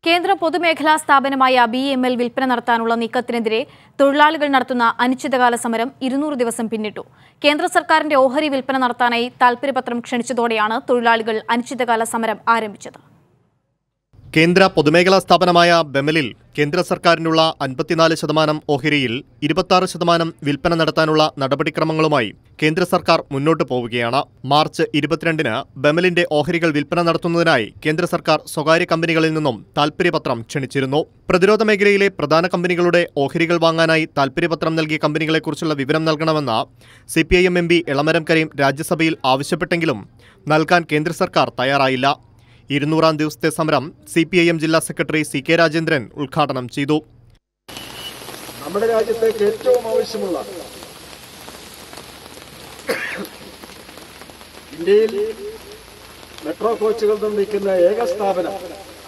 കേന്ദ്ര പൊതുമേഖലാ സ്ഥാപനമായ ബി എം എൽ വിൽപ്പന നടത്താനുള്ള നീക്കത്തിനെതിരെ തൊഴിലാളികൾ നടത്തുന്ന അനിശ്ചിതകാല സമരം ഇരുന്നൂറ് ദിവസം പിന്നിട്ടു കേന്ദ്ര സർക്കാരിന്റെ ഓഹരി വിൽപ്പന നടത്താനായി താൽപര്യപത്രം ക്ഷണിച്ചതോടെയാണ് തൊഴിലാളികൾ അനിശ്ചിതകാല സമരം ആരംഭിച്ചത് കേന്ദ്ര പൊതുമേഖലാ സ്ഥാപനമായ ബെമലിൽ കേന്ദ്ര സർക്കാരിനുള്ള അൻപത്തിനാല് ശതമാനം ഓഹരിയിൽ ഇരുപത്തി ശതമാനം വിൽപ്പന നടത്താനുള്ള നടപടിക്രമങ്ങളുമായി കേന്ദ്ര സർക്കാർ മുന്നോട്ടു പോവുകയാണ് മാർച്ച് ഇരുപത്തിരണ്ടിന് ബെമലിന്റെ ഓഹരികൾ വിൽപ്പന നടത്തുന്നതിനായി കേന്ദ്ര സർക്കാർ സ്വകാര്യ കമ്പനികളിൽ നിന്നും താൽപര്യപത്രം ക്ഷണിച്ചിരുന്നു പ്രതിരോധ മേഖലയിലെ പ്രധാന കമ്പനികളുടെ ഓഹരികൾ വാങ്ങാനായി താൽപര്യപത്രം നൽകിയ കമ്പനികളെക്കുറിച്ചുള്ള വിവരം നൽകണമെന്ന് C P I M M P Elamaram Kareem രാജ്യസഭയിൽ ആവശ്യപ്പെട്ടെങ്കിലും നൽകാൻ കേന്ദ്ര സർക്കാർ തയ്യാറായില്ല ഇരുന്നൂറാം ദിവസത്തെ സമരം സി പി ഐ എം ജില്ലാ സെക്രട്ടറി സി കെ രാജേന്ദ്രൻ ഉദ്ഘാടനം ചെയ്തു നമ്മുടെ രാജ്യത്തേക്ക് ഏറ്റവും ആവശ്യമുള്ള ഇന്ത്യയിൽ മെട്രോ കോച്ചുകൾ നിർമ്മിക്കുന്ന ഏക സ്ഥാപനം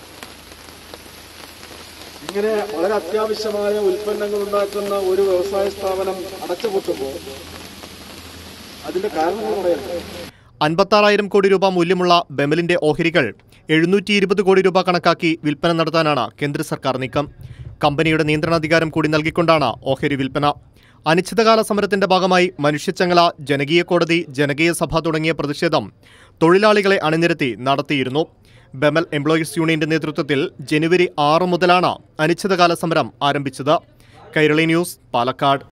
ഇങ്ങനെ വളരെ അത്യാവശ്യമായ ഉൽപ്പന്നങ്ങൾ ഉണ്ടാക്കുന്ന ഒരു വ്യവസായ സ്ഥാപനം അടച്ചുപൂട്ടുമ്പോൾ അതിന്റെ കാരണങ്ങൾ പറയണ്ടേ അൻപത്താറായിരം കോടി രൂപ മൂല്യമുള്ള ബെമലിന്റെ ഓഹരികൾ എഴുന്നൂറ്റി ഇരുപത് കോടി രൂപ കണക്കാക്കി വിൽപ്പന നടത്താനാണ് കേന്ദ്ര സർക്കാർ നീക്കം കമ്പനിയുടെ നിയന്ത്രണാധികാരം കൂടി നൽകിക്കൊണ്ടാണ് ഓഹരി വിൽപ്പന അനിശ്ചിതകാല സമരത്തിന്റെ ഭാഗമായി മനുഷ്യച്ചങ്ങല ജനകീയ കോടതി ജനകീയ സഭ തുടങ്ങിയ പ്രതിഷേധം തൊഴിലാളികളെ അണിനിരത്തി നടത്തിയിരുന്നു ബെമൽ എംപ്ലോയീസ് യൂണിയന്റെ നേതൃത്വത്തിൽ ജനുവരി ആറ് മുതലാണ് അനിശ്ചിതകാല സമരം ആരംഭിച്ചത് കൈരളി ന്യൂസ് പാലക്കാട്